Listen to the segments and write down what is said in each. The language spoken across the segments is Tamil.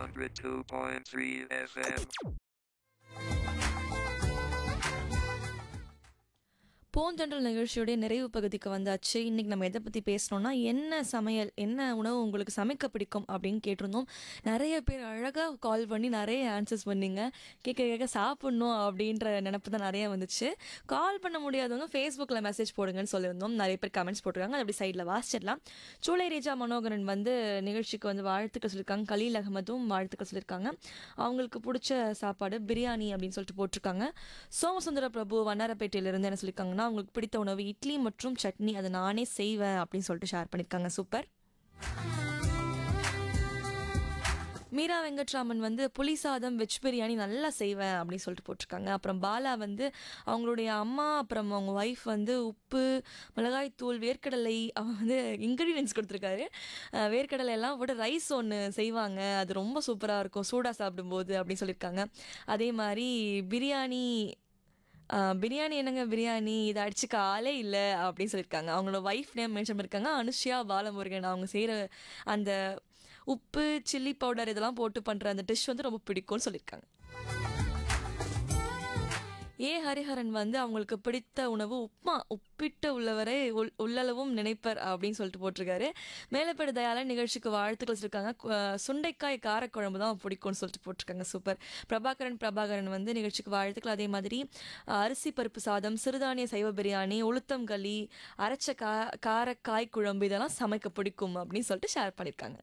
102.3 FM. போந்தண்டல் நிகழ்ச்சியுடைய நிறைவு பகுதிக்கு வந்தாச்சு இன்னைக்கு நம்ம எதை பற்றி பேசணும்னா என்ன சமையல் என்ன உணவு உங்களுக்கு சமைக்க பிடிக்கும் அப்படின்னு கேட்டிருந்தோம் நிறைய பேர் அழகாக கால் பண்ணி நிறைய ஆன்சர்ஸ் பண்ணீங்க கேட்க கேட்க சாப்பிட்ணும் அப்படின்ற நினப்பு தான் நிறைய வந்துச்சு கால் பண்ண முடியாதவங்க ஃபேஸ்புக்கில் மெசேஜ் போடுங்கன்னு சொல்லியிருந்தோம் நிறைய பேர் கமெண்ட்ஸ் போட்டிருக்காங்க அது அப்படி சைடில் வாசிச்சிடலாம் சூளை ரேஜா மனோகரன் வந்து நிகழ்ச்சிக்கு வந்து வாழ்த்துக்கள் சொல்லியிருக்காங்க கலீல் அகமதும் வாழ்த்துக்கள் சொல்லியிருக்காங்க அவங்களுக்கு பிடிச்ச சாப்பாடு பிரியாணி அப்படின்னு சொல்லிட்டு போட்டிருக்காங்க சோமசுந்தர பிரபு வண்ணாரப்பேட்டையிலிருந்து என்ன சொல்லியிருக்காங்கன்னா அவங்களுக்கு பிடித்த உணவு இட்லி மற்றும் சட்னி அதை நானே செய்வேன் அப்படின்னு சொல்லிட்டு ஷேர் பண்ணியிருக்காங்க சூப்பர் மீரா வெங்கட்ராமன் வந்து புளி சாதம் வெஜ் பிரியாணி நல்லா செய்வேன் அப்படின்னு சொல்லிட்டு போட்டிருக்காங்க அப்புறம் பாலா வந்து அவங்களுடைய அம்மா அப்புறம் அவங்க ஒய்ஃப் வந்து உப்பு மிளகாய்த்தூள் வேர்க்கடலை அவன் வந்து இன்க்ரீடியன்ஸ் கொடுத்துருக்காரு அஹ் வேர்க்கடலை எல்லாம் போட்டு ரைஸ் ஒன்று செய்வாங்க அது ரொம்ப சூப்பராக இருக்கும் சூடாக சாப்பிடும்போது அப்படின்னு சொல்லியிருக்காங்க அதே மாதிரி பிரியாணி ஆஹ் பிரியாணி என்னங்க பிரியாணி இதை அடிச்சுக்க ஆளே இல்லை அப்படின்னு சொல்லியிருக்காங்க அவங்களோட ஒய்ஃப் நேம் மென்ஷன் பண்ணியிருக்காங்க அனுஷ்யா பாலமுருகன் அவங்க செய்கிற அந்த உப்பு சில்லி பவுடர் இதெல்லாம் போட்டு பண்ணுற அந்த டிஷ் வந்து ரொம்ப பிடிக்கும்னு சொல்லியிருக்காங்க ஏ ஹரிஹரன் வந்து அவங்களுக்கு பிடித்த உணவு உப்மா உப்பிட்ட உள்ளவரை உள் உள்ளளவும் நினைப்பர் அப்படின்னு சொல்லிட்டு போட்டிருக்காரு மேலப்படு தயால நிகழ்ச்சிக்கு வாழ்த்துக்கள் சொல்லியிருக்காங்க கு- சுண்டைக்காய் காரக்குழம்பு தான் பிடிக்கும்னு சொல்லிட்டு போட்டிருக்காங்க சூப்பர் பிரபாகரன் பிரபாகரன் வந்து நிகழ்ச்சிக்கு வாழ்த்துக்கள் அதே மாதிரி அஹ், அரிசி பருப்பு சாதம் சிறுதானிய சைவ பிரியாணி உளுத்தம் களி அரைச்ச கா காரக்காய் குழம்பு இதெல்லாம் சமைக்க பிடிக்கும் அப்படின்னு சொல்லிட்டு ஷேர் பண்ணியிருக்காங்க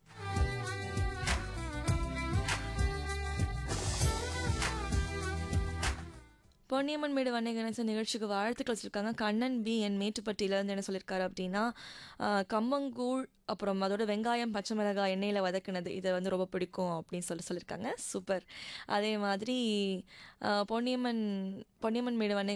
பொன்னியம்மன் மேடு வண்ணை கணேசன் நிகழ்ச்சிக்கு வாழ்த்துக்கள் சொல்லியிருக்காங்க கண்ணன் பி என் மேட்டுப்பட்டியிலேருந்து என்ன சொல்லியிருக்காரு அப்படின்னா ஆஹ், கம்மங்கூழ் அப்புறம் அதோட வெங்காயம் பச்சை மிளகாய் எண்ணெயில் வதக்குனது இதை வந்து ரொம்ப பிடிக்கும் அப்படின்னு சொல்லி சொல்லியிருக்காங்க சூப்பர் அதே மாதிரி ஆஹ், பொன்னியம்மன் பொன்னியம்மன் மேடு வண்ணை